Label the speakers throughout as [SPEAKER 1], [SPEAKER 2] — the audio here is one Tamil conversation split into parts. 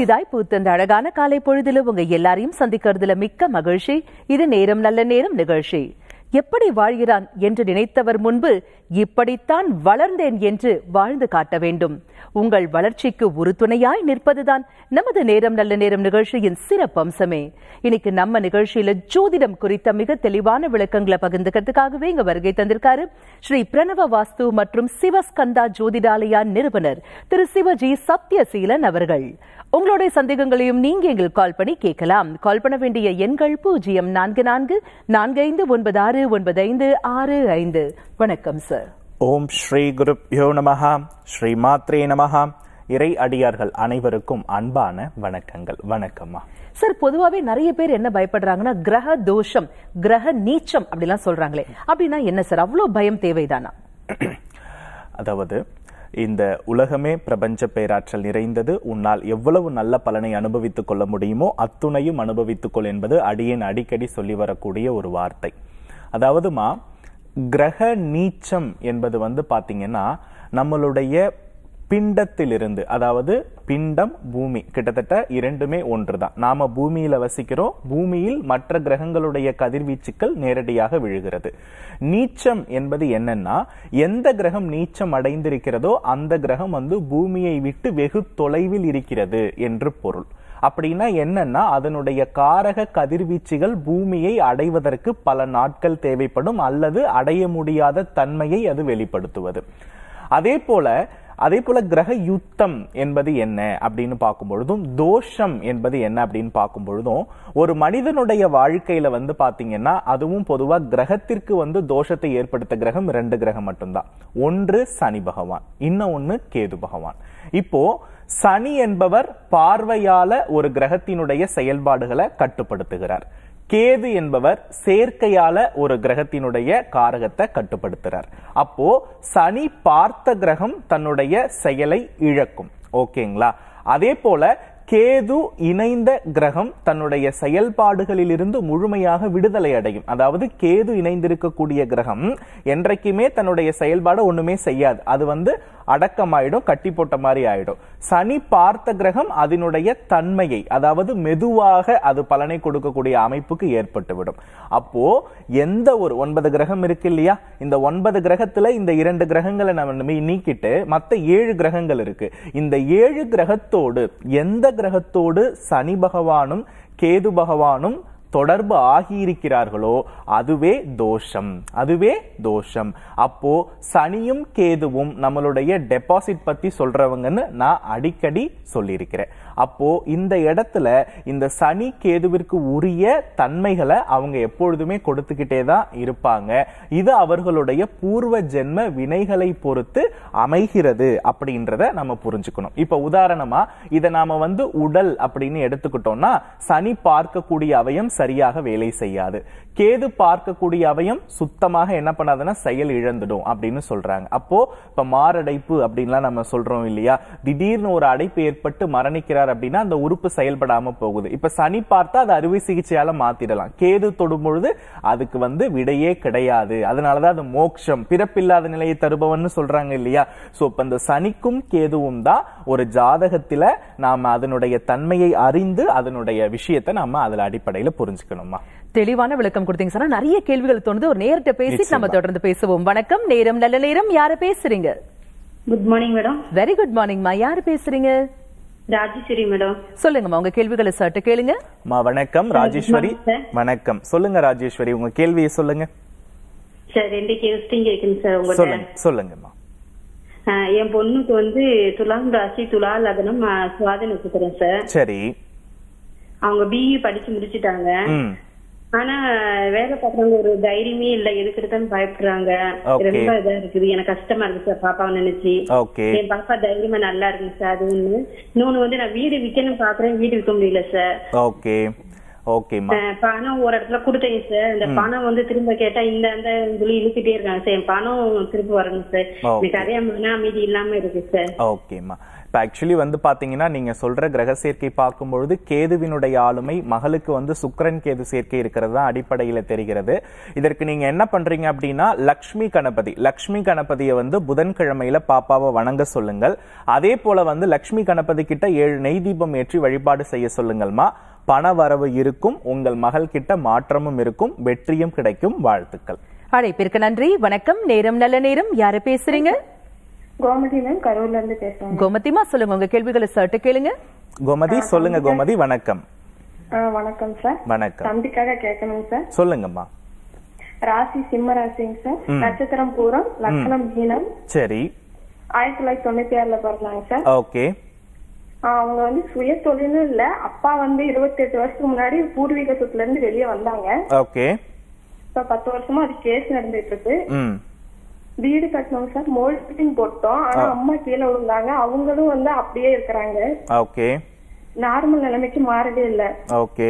[SPEAKER 1] புதிதாய் பூத்த இந்த அழகான காலை பொழுதுல உங்க எல்லாரையும் சந்திக்கிறதுல மிக்க மகிழ்ச்சி இது நேரம் நல்ல நேரம் நிகழ்ச்சி எப்படி வாழ்கிறான் என்று நினைத்தவர் முன்பு இப்படித்தான் வளர்ந்தேன் என்று வாழ்ந்து காட்ட வேண்டும் உங்கள் வளர்ச்சிக்கு உறுதுணையாய் நிற்பதுதான் நமது நேரம் நல்ல நேரம் நிகழ்ச்சியின் சிறப்பம்சமே இன்னைக்கு நம்ம நிகழ்ச்சியில ஜோதிடம் குறித்த மிக தெளிவான விளக்கங்களை பகிர்ந்துக்கிறதுக்காகவே இங்க வருகை தந்திருக்காரு ஸ்ரீ பிரணவ வாஸ்து மற்றும் சிவஸ்கந்தா ஜோதிடாலயா நிறுவனர் திரு சிவஜி சத்யசீலன் அவர்கள் உங்களுடைய சந்தேகங்களையும் நீங்க எங்களுக்கு கால் பண்ணி கேட்கலாம் கால் பண்ண வேண்டிய எண்கள் பூஜ்ஜியம் நான்கு நான்கு நான்கு ஐந்து ஒன்பது ஆறு ஒன்பது ஐந்து ஆறு ஐந்து வணக்கம் சார்
[SPEAKER 2] ஓம் ஸ்ரீ குருப்யோ நமஹா ஸ்ரீ மாத்ரே நமஹா இறை அடியார்கள் அனைவருக்கும் அன்பான வணக்கங்கள் வணக்கம்மா
[SPEAKER 1] சார் பொதுவாவே நிறைய பேர் என்ன பயப்படுறாங்கன்னா கிரக தோஷம் கிரக நீச்சம் அப்படிலாம் சொல்றாங்களே அப்படின்னா என்ன சார் அவ்வளவு பயம் தேவைதானா
[SPEAKER 2] அதாவது இந்த உலகமே பிரபஞ்ச பேராற்றல் நிறைந்தது உன்னால் எவ்வளவு நல்ல பலனை அனுபவித்துக் கொள்ள முடியுமோ அத்துணையும் அனுபவித்துக் கொள் என்பது அடியேன் அடிக்கடி சொல்லி வரக்கூடிய ஒரு வார்த்தை அதாவதுமா கிரக நீச்சம் என்பது வந்து பாத்தீங்கன்னா நம்மளுடைய பிண்டத்திலிருந்து அதாவது பிண்டம் பூமி கிட்டத்தட்ட இரண்டுமே ஒன்றுதான் நாம பூமியில வசிக்கிறோம் பூமியில் மற்ற கிரகங்களுடைய கதிர்வீச்சுக்கள் நேரடியாக விழுகிறது நீச்சம் என்பது என்னன்னா எந்த கிரகம் நீச்சம் அடைந்திருக்கிறதோ அந்த கிரகம் வந்து பூமியை விட்டு வெகு தொலைவில் இருக்கிறது என்று பொருள் அப்படின்னா என்னன்னா அதனுடைய காரக கதிர்வீச்சுகள் பூமியை அடைவதற்கு பல நாட்கள் தேவைப்படும் அல்லது அடைய முடியாத தன்மையை அது வெளிப்படுத்துவது அதே போல அதே போல கிரக யுத்தம் என்பது என்ன அப்படின்னு பார்க்கும் பொழுதும் தோஷம் என்பது என்ன அப்படின்னு பார்க்கும் பொழுதும் ஒரு மனிதனுடைய வாழ்க்கையில வந்து பாத்தீங்கன்னா அதுவும் பொதுவா கிரகத்திற்கு வந்து தோஷத்தை ஏற்படுத்த கிரகம் ரெண்டு கிரகம் மட்டும்தான் ஒன்று சனி பகவான் இன்னும் ஒன்னு கேது பகவான் இப்போ சனி என்பவர் பார்வையால ஒரு கிரகத்தினுடைய செயல்பாடுகளை கட்டுப்படுத்துகிறார் கேது என்பவர் சேர்க்கையால ஒரு கிரகத்தினுடைய காரகத்தை கட்டுப்படுத்துறார் அப்போ சனி பார்த்த கிரகம் தன்னுடைய செயலை இழக்கும் ஓகேங்களா அதே போல கேது இணைந்த கிரகம் தன்னுடைய செயல்பாடுகளில் இருந்து முழுமையாக விடுதலை அடையும் அதாவது கேது இணைந்திருக்கக்கூடிய கிரகம் என்றைக்குமே தன்னுடைய செயல்பாடு ஒண்ணுமே செய்யாது அது வந்து அடக்கமாயிடும் கட்டி போட்ட மாதிரி ஆயிடும் சனி பார்த்த கிரகம் அதனுடைய தன்மையை அதாவது மெதுவாக அது பலனை கொடுக்கக்கூடிய அமைப்புக்கு ஏற்பட்டுவிடும் அப்போ எந்த ஒரு ஒன்பது கிரகம் இருக்கு இல்லையா இந்த ஒன்பது கிரகத்துல இந்த இரண்டு கிரகங்களை நம்ம நீக்கிட்டு மத்த ஏழு கிரகங்கள் இருக்கு இந்த ஏழு கிரகத்தோடு எந்த கிரகத்தோடு சனி பகவானும் கேது பகவானும் தொடர்பு ஆகியிருக்கிறார்களோ அதுவே தோஷம் அதுவே தோஷம் அப்போ சனியும் கேதுவும் நம்மளுடைய டெபாசிட் பத்தி சொல்றவங்கன்னு நான் அடிக்கடி சொல்லியிருக்கிறேன் அப்போ இந்த இடத்துல இந்த சனி கேதுவிற்கு உரிய தன்மைகளை அவங்க எப்பொழுதுமே கொடுத்துக்கிட்டே தான் இருப்பாங்க இது அவர்களுடைய பூர்வ ஜென்ம வினைகளை பொறுத்து அமைகிறது அப்படின்றத நம்ம புரிஞ்சுக்கணும் இப்ப உதாரணமா இதை நாம வந்து உடல் அப்படின்னு எடுத்துக்கிட்டோம்னா சனி பார்க்கக்கூடிய அவயம் சரியாக வேலை செய்யாது கேது பார்க்கக்கூடிய அவயம் சுத்தமாக என்ன பண்ணாதுன்னா செயல் இழந்துடும் அப்படின்னு சொல்றாங்க அப்போ இப்ப மாரடைப்பு அப்படின்லாம் நம்ம சொல்றோம் இல்லையா திடீர்னு ஒரு அடைப்பு ஏற்பட்டு மரணிக்கிறார் அப்படின்னா அந்த உறுப்பு செயல்படாம போகுது இப்ப சனி பார்த்தா அது அறுவை சிகிச்சையால மாத்திடலாம் கேது தொடும் பொழுது அதுக்கு வந்து விடையே கிடையாது அதனாலதான் அது மோட்சம் பிறப்பில்லாத நிலையை தருபவன் சொல்றாங்க இல்லையா சோ இப்ப இந்த சனிக்கும் கேதுவும் தான் ஒரு ஜாதகத்துல நாம அதனுடைய தன்மையை அறிந்து அதனுடைய விஷயத்தை நாம அதுல அடிப்படையில புரிஞ்சுக்கணுமா
[SPEAKER 1] தெளிவான விளக்கம் கொடுத்தீங்க சார் நிறைய கேள்விகள் தோணுது ஒரு நேரத்தை பேசி நம்ம தொடர்ந்து பேசுவோம் வணக்கம் நேரம் நல்ல நேரம் யாரு பேசுறீங்க
[SPEAKER 3] good morning madam
[SPEAKER 1] very good மார்னிங்மா யாரு பேசுறீங்க
[SPEAKER 3] ராஜேஸ்வரி மேடம்
[SPEAKER 1] சொல்லுங்கம்மா உங்க கேள்விகளை சட்டு கேளுங்க
[SPEAKER 2] அம்மா வணக்கம் ராஜேஸ்வரி
[SPEAKER 3] sir.
[SPEAKER 2] வணக்கம் சொல்லுங்க ராஜேஸ்வரி உங்க கேள்வியை சொல்லுங்க
[SPEAKER 3] சார் ரெண்டு கேஸ்டிங் இருக்குங்க சார் உங்கள்ட்ட
[SPEAKER 2] சொல்லுங்க சொல்லுங்கம்மா
[SPEAKER 3] ஆஹ் என் பொண்ணுக்கு வந்து துலாம் ராசி துலா லக்னம் ஆஹ் சுவாதி நட்சத்திரம் சார்
[SPEAKER 2] சரி
[SPEAKER 3] அவங்க பிஇ படிச்சு முடிச்சிட்டாங்க
[SPEAKER 2] ம்
[SPEAKER 3] ஆனா வேலை பாக்குறவங்க ஒரு தைரியமே இல்ல எதுக்கு எடுத்தாலும் பயப்படுறாங்க
[SPEAKER 2] Okay.
[SPEAKER 3] ரொம்ப இதா இருக்குது எனக்கு கஷ்டமா இருக்கு சார் பாப்பாவை நினைச்சு
[SPEAKER 2] ஓகே
[SPEAKER 3] என் பாப்பா தைரியமா நல்லா இருக்குங்க சார் அது ஒண்ணு இன்னொன்னு வந்து நான் வீடு விக்கணும் பாக்குறேன் வீடு விற்க முடியல சார்
[SPEAKER 2] ஓகே ஓகேம்மா
[SPEAKER 3] அஹ் பணம் ஒரு இடத்துல கொடுத்தேங்க சார் இந்த பணம் வந்து திரும்ப கேட்டா இந்த அந்த சொல்லி இழுத்துட்டே இருக்காங்க சார் என் பணம் திரும்ப வரணும் சார்
[SPEAKER 2] Okay.
[SPEAKER 3] எனக்கு அதே மன அமைதி இல்லாம இருக்கு சார்
[SPEAKER 2] ஓகேம்மா இப்ப ஆக்சுவலி வந்து பாத்தீங்கன்னா நீங்க சொல்ற கிரக சேர்க்கை பார்க்கும்பொழுது கேதுவினுடைய ஆளுமை மகளுக்கு வந்து சுக்கிரன் கேது சேர்க்கை இருக்கிறது தான் அடிப்படையில தெரிகிறது இதற்கு நீங்க என்ன பண்றீங்க அப்படின்னா லக்ஷ்மி கணபதி லக்ஷ்மி கணபதியை வந்து புதன்கிழமையில பாப்பாவை வணங்க சொல்லுங்கள் அதே போல வந்து லக்ஷ்மி கணபதி கிட்ட ஏழு நெய் தீபம் ஏற்றி வழிபாடு செய்ய சொல்லுங்கள்மா பண வரவு இருக்கும் உங்கள் மகள் கிட்ட மாற்றமும் இருக்கும் வெற்றியும் கிடைக்கும் வாழ்த்துக்கள்
[SPEAKER 1] அழைப்பிற்கு நன்றி வணக்கம் நேரம் நல்ல நேரம் யாரு பேசுறீங்க
[SPEAKER 4] கோமதி மேம் கரூர்ல இருந்து பேசுறேன்
[SPEAKER 1] கோமதிமா சொல்லுங்க உங்க கேள்விகளை சர்ட்டு கேளுங்க
[SPEAKER 2] கோமதி சொல்லுங்க கோமதி வணக்கம்
[SPEAKER 4] ஆ, வணக்கம் சார்
[SPEAKER 2] வணக்கம்
[SPEAKER 4] தம்பிக்காக கேட்கணும் சார்
[SPEAKER 2] சொல்லுங்கம்மா
[SPEAKER 4] ராசி சிம்ம ராசிங்க சார் நட்சத்திரம் பூரம் லக்னம் மீனம்
[SPEAKER 2] சரி
[SPEAKER 4] ஆயிரத்தி தொள்ளாயிரத்தி தொண்ணூத்தி ஆறுல பிறந்தாங்க சார்
[SPEAKER 2] ஓகே
[SPEAKER 4] ஆ, அவங்க வந்து சுய தொழிலும் இல்ல அப்பா வந்து இருபத்தி எட்டு வருஷத்துக்கு முன்னாடி பூர்வீக சொத்துல இருந்து வெளியே வந்தாங்க
[SPEAKER 2] ஓகே
[SPEAKER 4] இப்ப பத்து வருஷமா அது கேஸ் நடந்துட்டு இருக்கு
[SPEAKER 2] ம்
[SPEAKER 4] வீடு கட்டணும் சார் மோல்டிங் போட்டோம் ஆனா அம்மா கீழே விழுந்தாங்க அவங்களும் வந்து அப்படியே இருக்கிறாங்க
[SPEAKER 2] ஓகே
[SPEAKER 4] நார்மல் நிலைமைக்கு மாறவே இல்லை
[SPEAKER 2] ஓகே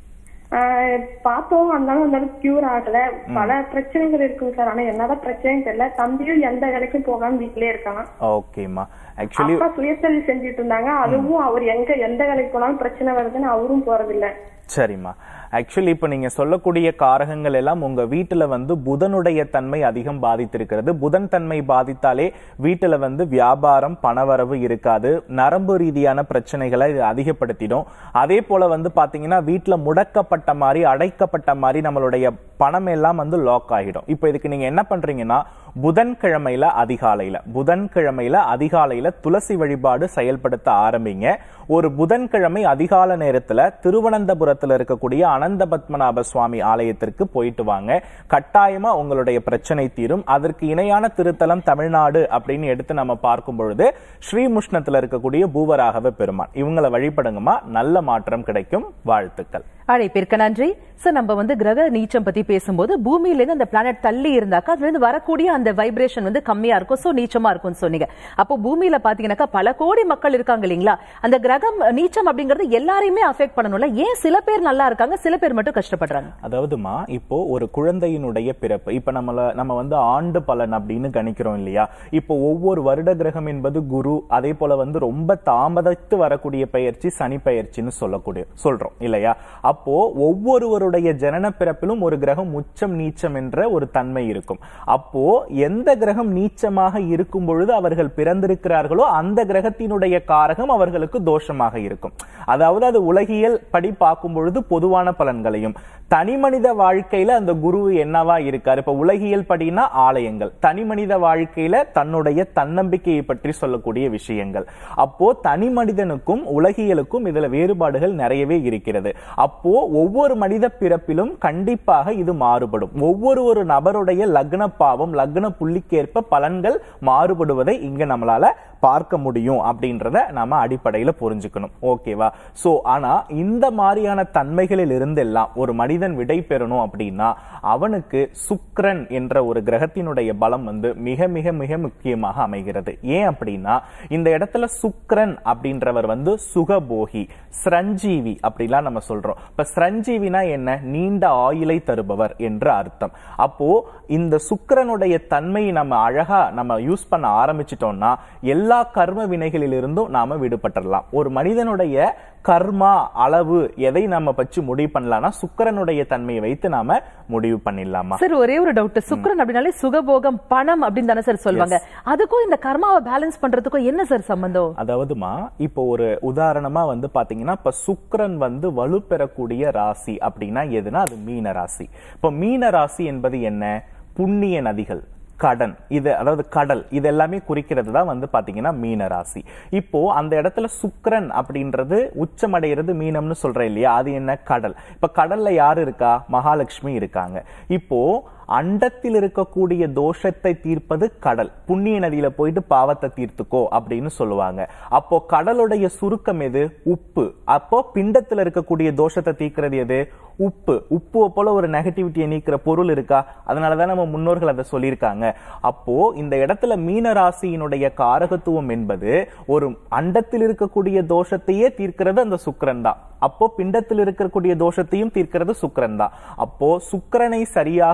[SPEAKER 4] ஆஹ் பார்த்தோம் இருந்தாலும் அந்த அளவுக்கு கியூர் ஆகல பல பிரச்சனைகள் இருக்குங்க சார் ஆனா என்னதான் பிரச்சனைன்னு தெரியல தம்பியும் எந்த வேலைக்கும் போகாம வீட்லயே இருக்கான்
[SPEAKER 2] ஓகேம்மா ஆக்சுவலி
[SPEAKER 4] அப்பா சுயத்தொழில் செஞ்சுட்டு இருந்தாங்க அதுவும் அவர் எங்க எந்த வேலைக்கு போனாலும் பிரச்சனை வருதுன்னு அவரும் போறதில்ல
[SPEAKER 2] சரிம்மா ஆக்சுவலி இப்போ நீங்க சொல்லக்கூடிய காரகங்கள் எல்லாம் உங்க வீட்டுல வந்து புதனுடைய தன்மை அதிகம் பாதித்திருக்கிறது புதன் தன்மை பாதித்தாலே வீட்டுல வந்து வியாபாரம் பணவரவு இருக்காது நரம்பு ரீதியான பிரச்சனைகளை இது அதிகப்படுத்திடும் அதே போல வந்து பாத்தீங்கன்னா வீட்டுல முடக்கப்பட்ட மாதிரி அடைக்கப்பட்ட மாதிரி நம்மளுடைய பணம் எல்லாம் வந்து லாக் ஆகிடும் இப்போ இதுக்கு நீங்க என்ன பண்றீங்கன்னா புதன்கிழமையில அதிகாலையில புதன்கிழமையில அதிகாலையில துளசி வழிபாடு செயல்படுத்த ஆரம்பிங்க ஒரு புதன்கிழமை அதிகால நேரத்துல திருவனந்தபுரத்துல இருக்கக்கூடிய அனந்த பத்மநாப சுவாமி ஆலயத்திற்கு போயிட்டு வாங்க கட்டாயமா உங்களுடைய பிரச்சனை தீரும் அதற்கு இணையான திருத்தலம் தமிழ்நாடு அப்படின்னு எடுத்து நம்ம பார்க்கும் பொழுது ஸ்ரீமுஷ்ணத்துல இருக்கக்கூடிய பூவராகவ பெருமான் இவங்களை வழிபடுங்கம்மா நல்ல மாற்றம் கிடைக்கும் வாழ்த்துக்கள்
[SPEAKER 1] அழைப்பிற்கு நன்றி சார் நம்ம வந்து கிரக நீச்சம் பத்தி பேசும்போது பூமியில இருந்து அந்த பிளானட் தள்ளி இருந்தாக்கா அதுல இருந்து வரக்கூடிய அந்த வைப்ரேஷன் வந்து கம்மியா இருக்கும் சோ நீச்சமா இருக்கும்னு சொன்னீங்க அப்போ பூமியில பாத்தீங்கன்னாக்கா பல கோடி மக்கள் இருக்காங்க இல்லைங்களா அந்த கிரகம் நீச்சம் அப்படிங்கறது எல்லாரையுமே அஃபெக்ட் பண்ணணும்ல ஏன் சில பேர் நல்லா இருக்காங்க சில பேர் மட்டும் கஷ்டப்படுறாங்க
[SPEAKER 2] அதாவதுமா இப்போ ஒரு குழந்தையினுடைய பிறப்பு இப்ப நம்மள நம்ம வந்து ஆண்டு பலன் அப்படின்னு கணிக்கிறோம் இல்லையா இப்போ ஒவ்வொரு வருட கிரகம் என்பது குரு அதே போல வந்து ரொம்ப தாமதித்து வரக்கூடிய பெயர்ச்சி சனி பெயர்ச்சின்னு சொல்லக்கூடிய சொல்றோம் இல்லையா அப்போ ஒவ்வொருவருடைய ஜனன பிறப்பிலும் ஒரு கிரகம் உச்சம் நீச்சம் என்ற ஒரு தன்மை இருக்கும் அப்போ எந்த கிரகம் நீச்சமாக இருக்கும் பொழுது அவர்கள் பிறந்திருக்கிறார்களோ அந்த கிரகத்தினுடைய காரகம் அவர்களுக்கு தோஷமாக இருக்கும் அதாவது அது உலகியல் படி பார்க்கும் பொழுது பொதுவான பலன்களையும் தனி மனித வாழ்க்கையில அந்த குரு என்னவா இருக்காரு இப்ப உலகியல் படினா ஆலயங்கள் தனி மனித வாழ்க்கையில தன்னுடைய தன்னம்பிக்கையை பற்றி சொல்லக்கூடிய விஷயங்கள் அப்போ தனி மனிதனுக்கும் உலகியலுக்கும் இதுல வேறுபாடுகள் நிறையவே இருக்கிறது அப்போ ஒவ்வொரு மனித பிறப்பிலும் கண்டிப்பாக இது மாறுபடும் ஒவ்வொரு ஒரு நபருடைய லக்ன பாவம் லக்ன புள்ளிக்கேற்ப பலன்கள் மாறுபடுவதை இங்க நம்மளால பார்க்க முடியும் அப்படின்றத நாம அடிப்படையில புரிஞ்சுக்கணும் ஓகேவா சோ ஆனா இந்த மாதிரியான தன்மைகளில் இருந்தெல்லாம் ஒரு மனிதன் விடை பெறணும் அப்படின்னா அவனுக்கு சுக்கிரன் என்ற ஒரு கிரகத்தினுடைய பலம் வந்து மிக மிக மிக முக்கியமாக அமைகிறது ஏன் அப்படின்னா இந்த இடத்துல சுக்கிரன் அப்படின்றவர் வந்து சுகபோகி ஸ்ரஞ்சீவி அப்படிலாம் நம்ம சொல்றோம் இப்ப ஸ்ரஞ்சீவினா என்ன நீண்ட ஆயுளை தருபவர் என்று அர்த்தம் அப்போ இந்த சுக்கிரனுடைய தன்மையை நம்ம அழகா நம்ம யூஸ் பண்ண ஆரம்பிச்சிட்டோம்னா எல்லா கர்ம வினைகளிலிருந்தும் நாம விடுபட்டுறலாம் ஒரு மனிதனுடைய கர்மா அளவு எதை நம்ம பற்றி முடிவு பண்ணலாம்னா சுக்கிரனுடைய தன்மையை வைத்து நாம முடிவு பண்ணிடலாமா
[SPEAKER 1] சார் ஒரே ஒரு டவுட் சுக்கிரன் அப்படின்னாலே சுகபோகம் பணம் அப்படின்னு தானே சார் சொல்லுவாங்க அதுக்கும் இந்த கர்மாவை பேலன்ஸ் பண்றதுக்கும் என்ன சார் சம்பந்தம்
[SPEAKER 2] அதாவதுமா இப்போ ஒரு உதாரணமா வந்து பாத்தீங்கன்னா இப்ப சுக்கிரன் வந்து வலுப்பெறக்கூடிய ராசி அப்படின்னா எதுனா அது மீன ராசி இப்ப மீன ராசி என்பது என்ன புண்ணிய நதிகள் கடன் இது அதாவது கடல் இது எல்லாமே குறிக்கிறது தான் வந்து பாத்தீங்கன்னா மீன ராசி இப்போ அந்த இடத்துல சுக்கிரன் அப்படின்றது உச்சமடைகிறது மீனம்னு சொல்றேன் இல்லையா அது என்ன கடல் இப்ப கடல்ல யாரு இருக்கா மகாலட்சுமி இருக்காங்க இப்போ அண்டத்தில் இருக்கக்கூடிய தோஷத்தை தீர்ப்பது கடல் புண்ணிய நதியில போயிட்டு பாவத்தை தீர்த்துக்கோ அப்படின்னு சொல்லுவாங்க அப்போ கடலுடைய சுருக்கம் எது உப்பு அப்போ பிண்டத்துல இருக்கக்கூடிய தோஷத்தை தீர்க்கிறது எது உப்பு உப்பு போல ஒரு நெகட்டிவிட்டியை நீக்கிற பொருள் இருக்கா அதனாலதான் நம்ம முன்னோர்கள் அதை சொல்லியிருக்காங்க அப்போ இந்த இடத்துல மீன ராசியினுடைய காரகத்துவம் என்பது ஒரு அண்டத்தில் இருக்கக்கூடிய தோஷத்தையே தீர்க்கிறது அந்த சுக்கிரன் தான் அப்போ பிண்டத்தில் இருக்கக்கூடிய தோஷத்தையும் தீர்க்கிறது சுக்கிரன் தான் அப்போ சுக்கிரனை சரியாக பயன்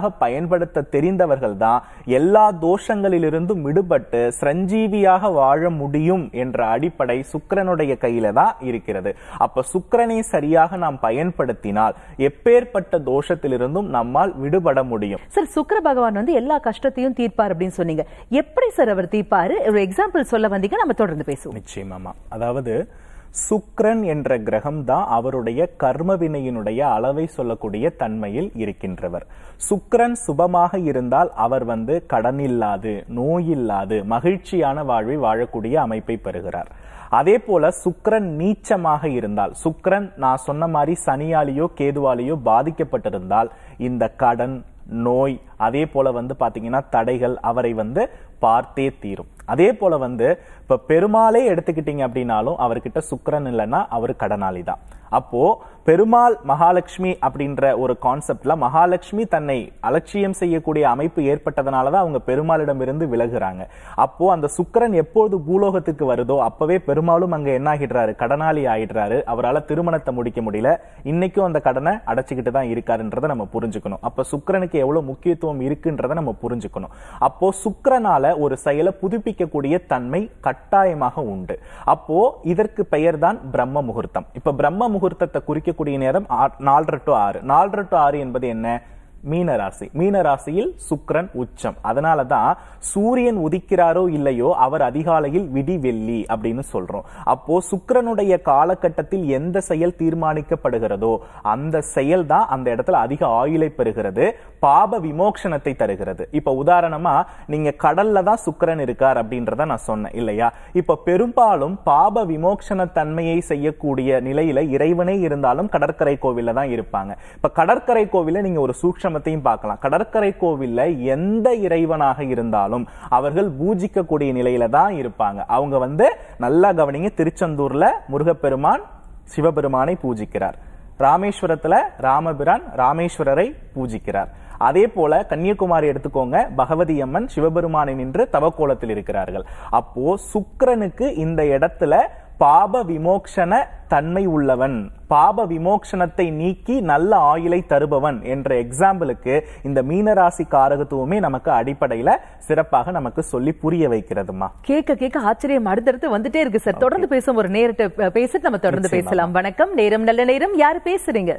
[SPEAKER 2] பயன்படுத்த தெரிந்தவர்கள் தான் எல்லா தோஷங்களிலிருந்தும் விடுபட்டு சிரஞ்சீவியாக வாழ முடியும் என்ற அடிப்படை சுக்கிரனுடைய கையில தான் இருக்கிறது அப்ப சுக்கிரனை சரியாக நாம் பயன்படுத்தினால் எப்பேற்பட்ட தோஷத்திலிருந்தும் நம்மால் விடுபட முடியும்
[SPEAKER 1] சார் சுக்கிர பகவான் வந்து எல்லா கஷ்டத்தையும் தீர்ப்பார் அப்படின்னு சொன்னீங்க எப்படி சார் அவர் தீர்ப்பாரு ஒரு எக்ஸாம்பிள் சொல்ல வந்தீங்க நம்ம தொடர்ந்து பேசுவோம்
[SPEAKER 2] நிச்சயமாமா அதாவது சுக்கிரன் என்ற கிரகம் தான் அவருடைய கர்ம வினையினுடைய அளவை சொல்லக்கூடிய தன்மையில் இருக்கின்றவர் சுக்கிரன் சுபமாக இருந்தால் அவர் வந்து கடன் இல்லாது நோய் இல்லாது மகிழ்ச்சியான வாழ்வை வாழக்கூடிய அமைப்பை பெறுகிறார் அதே போல சுக்கிரன் நீச்சமாக இருந்தால் சுக்கிரன் நான் சொன்ன மாதிரி சனியாலேயோ கேதுவாலேயோ பாதிக்கப்பட்டிருந்தால் இந்த கடன் நோய் அதே போல வந்து பாத்தீங்கன்னா தடைகள் அவரை வந்து பார்த்தே தீரும் அதே போல வந்து இப்ப பெருமாளே எடுத்துக்கிட்டீங்க அப்படின்னாலும் அவர்கிட்ட சுக்கிரன் இல்லைன்னா அவர் கடனாளி தான் அப்போ பெருமாள் மகாலட்சுமி அப்படின்ற ஒரு கான்செப்ட்ல மகாலட்சுமி தன்னை அலட்சியம் செய்யக்கூடிய அமைப்பு ஏற்பட்டதனாலதான் அவங்க பெருமாளிடம் இருந்து விலகுறாங்க அப்போ அந்த சுக்கிரன் எப்போது பூலோகத்துக்கு வருதோ அப்பவே பெருமாளும் அங்க என்ன ஆகிடுறாரு கடனாளி ஆயிடுறாரு அவரால திருமணத்தை முடிக்க முடியல இன்னைக்கும் அந்த கடனை அடைச்சுக்கிட்டு தான் இருக்காருன்றதை நம்ம புரிஞ்சுக்கணும் அப்ப சுக்கிரனுக்கு எவ்வளவு முக்கியத்துவம் இருக்குன்றதை நம்ம புரிஞ்சுக்கணும் அப்போ சுக்கிரனால ஒரு செயலை புதுப்பிக்கக்கூடிய தன்மை கட்டாயமாக உண்டு அப்போ இதற்கு பெயர் தான் பிரம்ம முகூர்த்தம் இப்ப பிரம்ம முகூர்த்தத்தை குறிக்கக்கூடிய நேரம் ஆ- நாலரை டு ஆறு நாலரை டு ஆறு என்பது என்ன மீன ராசி மீன ராசியில் சுக்கிரன் உச்சம் அதனாலதான் சூரியன் உதிக்கிறாரோ இல்லையோ அவர் அதிகாலையில் விடி வெள்ளி அப்படின்னு சொல்றோம் அப்போ சுக்கிரனுடைய காலகட்டத்தில் எந்த செயல் தீர்மானிக்கப்படுகிறதோ அந்த செயல் தான் அந்த இடத்துல அதிக ஆயுளை பெறுகிறது பாப விமோக்ஷனத்தை தருகிறது இப்ப உதாரணமா நீங்க கடல்ல தான் சுக்கிரன் இருக்கார் அப்படின்றத நான் சொன்னேன் இல்லையா இப்ப பெரும்பாலும் பாப விமோக்ஷன தன்மையை செய்யக்கூடிய நிலையில இறைவனே இருந்தாலும் கடற்கரை கோவில்ல தான் இருப்பாங்க இப்ப கடற்கரை கோவில்ல நீங்க ஒரு சூக்ஷமத்தையும் பார்க்கலாம் கடற்கரை கோவில்ல எந்த இறைவனாக இருந்தாலும் அவர்கள் பூஜிக்கக்கூடிய நிலையில தான் இருப்பாங்க அவங்க வந்து நல்லா கவனிங்க திருச்செந்தூர்ல முருகப்பெருமான் சிவபெருமானை பூஜிக்கிறார் ராமேஸ்வரத்துல ராமபிரான் ராமேஸ்வரரை பூஜிக்கிறார் அதே போல கன்னியாகுமரி எடுத்துக்கோங்க பகவதி அம்மன் சிவபெருமானை நின்று தவக்கோலத்தில் இருக்கிறார்கள் அப்போ சுக்கிரனுக்கு இந்த இடத்துல பாப விமோக்ஷன தன்மை உள்ளவன் பாப விமோக்ஷனத்தை நீக்கி நல்ல ஆயுளை தருபவன் என்ற எக்ஸாம்பிளுக்கு இந்த மீனராசி காரகத்துவமே நமக்கு அடிப்படையில சிறப்பாக நமக்கு சொல்லி புரிய வைக்கிறதுமா
[SPEAKER 1] கேட்க கேட்க ஆச்சரியம் அடுத்தடுத்து வந்துட்டே இருக்கு சார் தொடர்ந்து பேசும் ஒரு நேரத்தை அஹ், பேசிட்டு நம்ம தொடர்ந்து
[SPEAKER 2] நிச்சயமா.
[SPEAKER 1] பேசலாம் வணக்கம் நேரம் நல்ல நேரம் யாரு பேசுறீங்க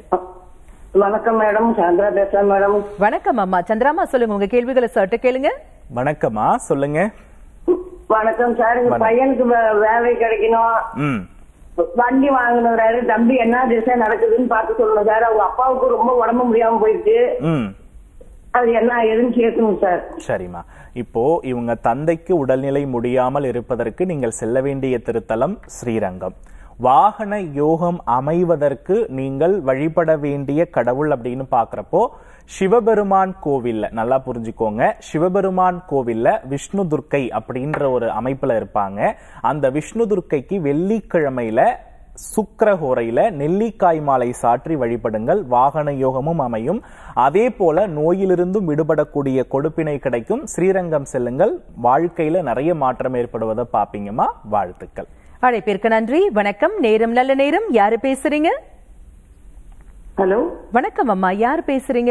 [SPEAKER 5] வணக்கம் மேடம் சந்திரா பேசுறேன் மேடம்
[SPEAKER 1] வணக்கம் அம்மா சந்திராமா சொல்லுங்க உங்க கேள்விகளை சட்ட கேளுங்க
[SPEAKER 2] வணக்கம்மா சொல்லுங்க
[SPEAKER 5] வணக்கம் சார் எங்க பையனுக்கு வே- வேலை கிடைக்கணும்
[SPEAKER 2] ம்
[SPEAKER 5] வண்டி வாங்கினாரு தம்பி என்ன திசை நடக்குதுன்னு பார்த்து சொல்லணும் சார் அவங்க அப்பாவுக்கு ரொம்ப உடம்பு முடியாம போயிடுச்சு
[SPEAKER 2] ம்
[SPEAKER 5] அது என்ன ஏதுன்னு கேட்கணும் சார்
[SPEAKER 2] சரிம்மா இப்போ இவங்க தந்தைக்கு உடல்நிலை முடியாமல் இருப்பதற்கு நீங்கள் செல்ல வேண்டிய திருத்தலம் ஸ்ரீரங்கம் வாகன யோகம் அமைவதற்கு நீங்கள் வழிபட வேண்டிய கடவுள் அப்படின்னு பாக்குறப்போ சிவபெருமான் கோவில்ல நல்லா புரிஞ்சுக்கோங்க சிவபெருமான் கோவில்ல விஷ்ணு துர்க்கை அப்படின்ற ஒரு அமைப்புல இருப்பாங்க அந்த விஷ்ணு துர்க்கைக்கு வெள்ளிக்கிழமையில சுக்கிரஹோரையில நெல்லிக்காய் மாலை சாற்றி வழிபடுங்கள் வாகன யோகமும் அமையும் அதே போல நோயிலிருந்தும் விடுபடக்கூடிய கொடுப்பினை கிடைக்கும் ஸ்ரீரங்கம் செல்லுங்கள் வாழ்க்கையில நிறைய மாற்றம் ஏற்படுவதை பாப்பீங்கம்மா வாழ்த்துக்கள்
[SPEAKER 1] அழைப்பிற்கு நன்றி வணக்கம் நேரம் நல்ல நேரம் யாரு பேசுறீங்க
[SPEAKER 5] ஹலோ
[SPEAKER 1] வணக்கம் அம்மா யார் பேசுறீங்க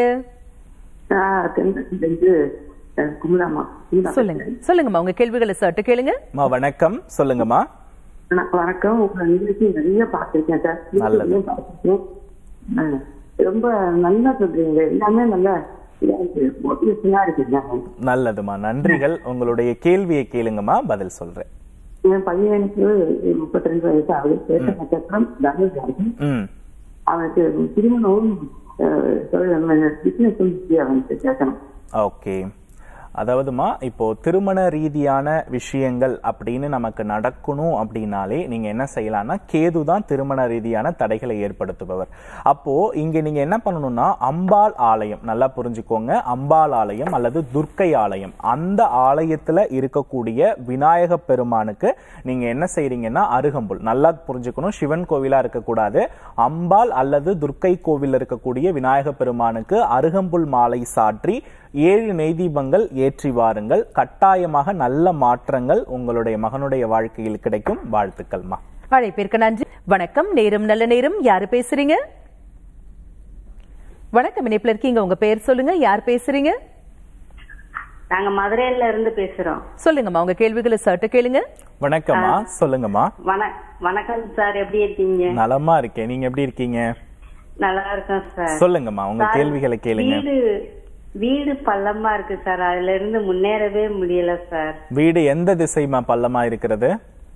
[SPEAKER 5] குமுதாமா
[SPEAKER 1] சொல்லுங்க சொல்லுங்கம்மா உங்க கேள்விகளை சட்ட கேளுங்க
[SPEAKER 2] அம்மா வணக்கம் சொல்லுங்கம்மா
[SPEAKER 5] வணக்கம் உங்க நிகழ்ச்சி நிறைய பார்த்திருக்கேன் சார்
[SPEAKER 2] நல்லது.
[SPEAKER 5] YouTubeலயும் பார்த்திருக்கேன். ஆ, ரொம்ப நல்லா சொல்றீங்க எல்லாமே நல்லா இதா இருக்கு மோட்டிவேஷனா இருக்குங்க
[SPEAKER 2] நல்லதுமா நன்றிகள் உங்களுடைய கேள்வியை கேளுங்கம்மா பதில் சொல்றேன்
[SPEAKER 5] என் பையனுக்கு முப்பத்தி ரெண்டு வயசு ஆகுது பேச நட்சத்திரம் தனுஷ்
[SPEAKER 2] ம்
[SPEAKER 5] அவனுக்கு திருமணம் பிசினஸ் அவனுக்கு கேட்கணும்
[SPEAKER 2] ஓகே அதாவதுமா இப்போ திருமண ரீதியான விஷயங்கள் அப்படின்னு நமக்கு நடக்கணும் அப்படின்னாலே நீங்க என்ன செய்யலாம்னா கேது தான் திருமண ரீதியான தடைகளை ஏற்படுத்துபவர் அப்போ இங்க நீங்க என்ன பண்ணணும்னா அம்பாள் ஆலயம் நல்லா புரிஞ்சுக்கோங்க அம்பாள் ஆலயம் அல்லது துர்க்கை ஆலயம் அந்த ஆலயத்துல இருக்கக்கூடிய விநாயக பெருமானுக்கு நீங்க என்ன செய்றீங்கன்னா அருகம்புல் நல்லா புரிஞ்சுக்கணும் சிவன் கோவிலா இருக்கக்கூடாது அம்பாள் அல்லது துர்க்கை கோவில் இருக்கக்கூடிய விநாயக பெருமானுக்கு அருகம்புல் மாலை சாற்றி ஏழு நெய்தீபங்கள் ஏற்றி வாருங்கள் கட்டாயமாக நல்ல மாற்றங்கள் உங்களுடைய மகனுடைய வாழ்க்கையில் கிடைக்கும் வாழ்த்துக்கள்மா
[SPEAKER 1] அழைப்பிற்கு நன்றி வணக்கம் நேரம் நல்ல நேரம் யாரு பேசுறீங்க வணக்கம் இணைப்புல இருக்கீங்க உங்க பெயர் சொல்லுங்க யார் பேசுறீங்க
[SPEAKER 3] நாங்க மதுரையில இருந்து பேசுறோம்
[SPEAKER 1] சொல்லுங்கம்மா உங்க கேள்விகளை சட்ட கேளுங்க
[SPEAKER 2] வணக்கம்மா சொல்லுங்கம்மா
[SPEAKER 3] வண வணக்கம் சார் எப்படி இருக்கீங்க
[SPEAKER 2] நலமா இருக்கேன் நீங்க எப்படி இருக்கீங்க
[SPEAKER 3] நல்லா இருக்கேன் சார்
[SPEAKER 2] சொல்லுங்கம்மா உங்க
[SPEAKER 3] சார்,
[SPEAKER 2] கேள்விகளை கேளுங்க
[SPEAKER 3] வீடு வீடு பள்ளமா இருக்கு சார் அதுல இருந்து முன்னேறவே முடியல சார்
[SPEAKER 2] வீடு எந்த திசைமா பள்ளமா இருக்கிறது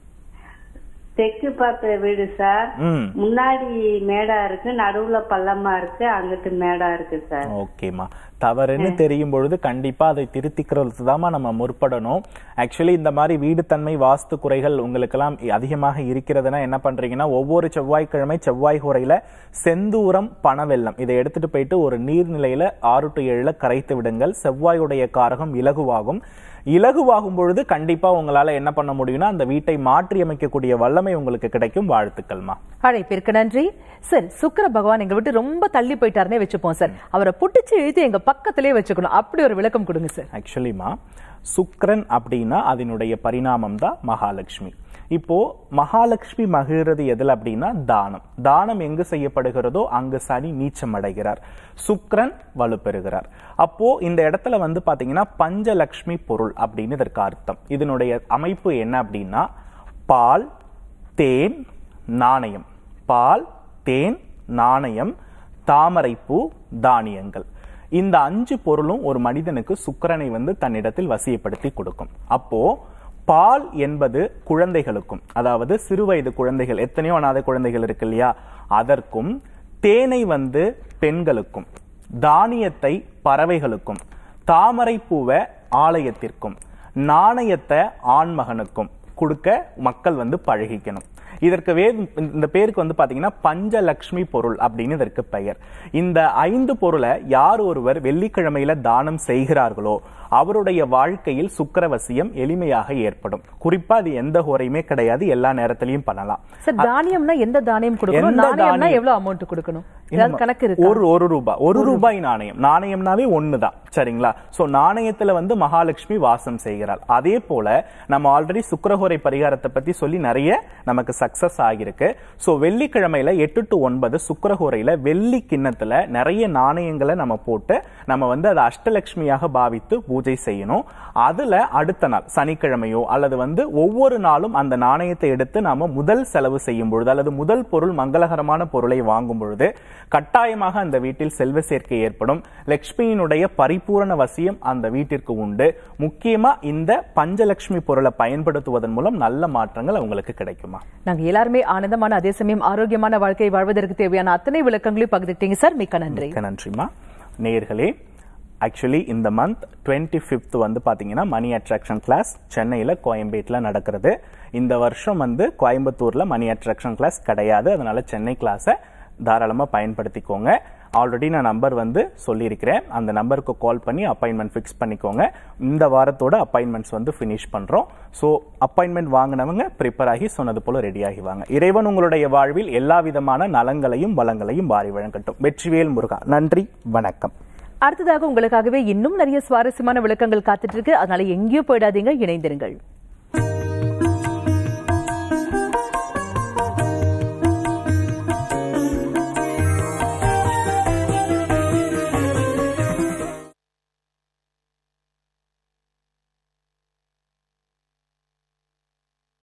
[SPEAKER 3] தெற்கு பார்த்த வீடு சார்
[SPEAKER 2] ம்
[SPEAKER 3] முன்னாடி மேடா இருக்கு நடுவுல பள்ளமா இருக்கு அங்கிட்டு மேடா இருக்கு சார்
[SPEAKER 2] ஓகேம்மா தவறுன்னு தெரியும் பொழுது கண்டிப்பா அதை திருத்திக்கிறது தாம்மா நம்ம முற்படணும் ஆக்சுவலி இந்த மாதிரி வீடு தன்மை வாஸ்து குறைகள் உங்களுக்கெல்லாம் அதிகமாக இருக்கிறதுனா என்ன பண்றீங்கன்னா ஒவ்வொரு செவ்வாய்க்கிழமை செவ்வாய் குறையில செந்தூரம் பணவெல்லம் இதை எடுத்துட்டு போயிட்டு ஒரு நீர்நிலையில ஆறு டு ஏழுல கரைத்து விடுங்கள் செவ்வாயுடைய காரகம் இலகுவாகும் இலகுவாகும் பொழுது கண்டிப்பா உங்களால என்ன பண்ண முடியும்னா அந்த வீட்டை மாற்றி அமைக்கக்கூடிய வல்லமை உங்களுக்கு கிடைக்கும் வாழ்த்துக்கள்மா
[SPEAKER 1] அழைப்பிற்கு நன்றி சார் சுக்கிர பகவான் எங்க விட்டு ரொம்ப தள்ளி போயிட்டாருன்னே வச்சுப்போம் சார் அவரை புட்டிச்சு இழுத்து எங்க பக்கத்திலே வச்சுக்கணும் அப்படி ஒரு விளக்கம் கொடுங்க சார்
[SPEAKER 2] ஆக்சுவலிமா சுக்ரன் அப்படின்னா அதனுடைய பரிணாமம் தான் மகாலட்சுமி இப்போ மகாலட்சுமி மகிழ்றது எதுல அப்படின்னா தானம் தானம் எங்கு செய்யப்படுகிறதோ அங்கு சனி நீச்சம் அடைகிறார் சுக்ரன் வலுப்பெறுகிறார் அப்போ இந்த இடத்துல வந்து பாத்தீங்கன்னா பஞ்சலக்ஷ்மி பொருள் அப்படின்னு இதற்கு அர்த்தம் இதனுடைய அமைப்பு என்ன அப்படின்னா பால் தேன் நாணயம் பால் தேன் நாணயம் தாமரைப்பூ தானியங்கள் இந்த அஞ்சு பொருளும் ஒரு மனிதனுக்கு சுக்கிரனை வந்து தன்னிடத்தில் வசியப்படுத்தி கொடுக்கும் அப்போ பால் என்பது குழந்தைகளுக்கும் அதாவது சிறுவயது குழந்தைகள் எத்தனையோ அனாதை குழந்தைகள் இருக்கு இல்லையா அதற்கும் தேனை வந்து பெண்களுக்கும் தானியத்தை பறவைகளுக்கும் தாமரை பூவை ஆலயத்திற்கும் நாணயத்தை ஆண்மகனுக்கும் கொடுக்க மக்கள் வந்து பழகிக்கணும் இதற்கு வே இந்த பேருக்கு வந்து பாத்தீங்கன்னா பஞ்சலக்ஷ்மி பொருள் அப்படின்னு இதற்கு பெயர் இந்த ஐந்து பொருளை யார் ஒருவர் வெள்ளிக்கிழமையில தானம் செய்கிறார்களோ அவருடைய வாழ்க்கையில் சுக்கிரவசியம் எளிமையாக ஏற்படும் குறிப்பா அது எந்த ஹோரையுமே கிடையாது எல்லா நேரத்திலையும் பண்ணலாம்
[SPEAKER 1] சார் தானியம்னா எந்த தானியம் கொடுக்கணும்
[SPEAKER 2] எந்த
[SPEAKER 1] நாணயம்னா
[SPEAKER 2] தானியம்?
[SPEAKER 1] எவ்வளவு அமௌண்ட் கொடுக்கணும் ஏதாவது கணக்கு இருக்கு
[SPEAKER 2] ஒரு ஒரு ரூபாய் ஒரு ரூபாய் நாணயம் நாணயம்னாவே ஒண்ணுதான் சரிங்களா சோ நாணயத்துல வந்து மகாலட்சுமி வாசம் செய்கிறாள் அதே போல நம்ம ஆல்ரெடி சுக்கிரஹோரை பரிகாரத்தை பத்தி சொல்லி நிறைய நமக்கு சக்சஸ் ஆகியிருக்கு சோ வெள்ளிக்கிழமையில எட்டு டு ஒன்பது சுக்கிரஹோரையில வெள்ளி கிண்ணத்துல நிறைய நாணயங்களை நம்ம போட்டு நம்ம வந்து அதை அஷ்டலட்சுமியாக பாவித்து பூஜை செய்யணும் அதுல அடுத்த நாள் சனிக்கிழமையோ அல்லது வந்து ஒவ்வொரு நாளும் அந்த நாணயத்தை எடுத்து நாம முதல் செலவு செய்யும் பொழுது அல்லது முதல் பொருள் மங்களகரமான பொருளை வாங்கும் பொழுது கட்டாயமாக அந்த வீட்டில் செல்வ சேர்க்கை ஏற்படும் லட்சுமியினுடைய பரிபூரண வசியம் அந்த வீட்டிற்கு உண்டு முக்கியமா இந்த பஞ்சலட்சுமி பொருளை பயன்படுத்துவதன் மூலம் நல்ல மாற்றங்கள் அவங்களுக்கு கிடைக்குமா
[SPEAKER 1] நாங்க எல்லாருமே ஆனந்தமான அதே சமயம் ஆரோக்கியமான வாழ்க்கை வாழ்வதற்கு தேவையான அத்தனை விளக்கங்களையும் பகிர்ந்துட்டீங்க சார் மிக்க நன்றி
[SPEAKER 2] மிக்க நன்றிமா நேயர்களே ஆக்சுவலி இந்த மந்த் டுவெண்ட்டி ஃபிஃப்த் வந்து பாத்தீங்கன்னா மணி அட்ராக்ஷன் கிளாஸ் சென்னையில கோயம்பேட்டில் நடக்கிறது இந்த வருஷம் வந்து கோயம்புத்தூர்ல மணி அட்ராக்ஷன் கிளாஸ் கிடையாது அதனால சென்னை கிளாஸை தாராளமா பயன்படுத்திக்கோங்க ஆல்ரெடி நான் நம்பர் வந்து சொல்லியிருக்கிறேன் அந்த நம்பருக்கு கால் பண்ணி அப்பாயின்மெண்ட் ஃபிக்ஸ் பண்ணிக்கோங்க இந்த வாரத்தோட அப்பாயின்மெண்ட்ஸ் வந்து ஃபினிஷ் பண்றோம் ஸோ அப்பாயின்மெண்ட் வாங்கினவங்க ப்ரிப்பேர் ஆகி சொன்னது போல ரெடி ஆகி வாங்க இறைவன் உங்களுடைய வாழ்வில் எல்லா விதமான நலங்களையும் வளங்களையும் வாரி வழங்கட்டும் வெற்றிவேல் முருகா நன்றி வணக்கம்
[SPEAKER 1] அடுத்ததாக உங்களுக்காகவே இன்னும் நிறைய சுவாரஸ்யமான விளக்கங்கள் காத்துட்டு இருக்கு அதனால எங்கேயும் போயிடாதீங்க இணைந்திருங்கள்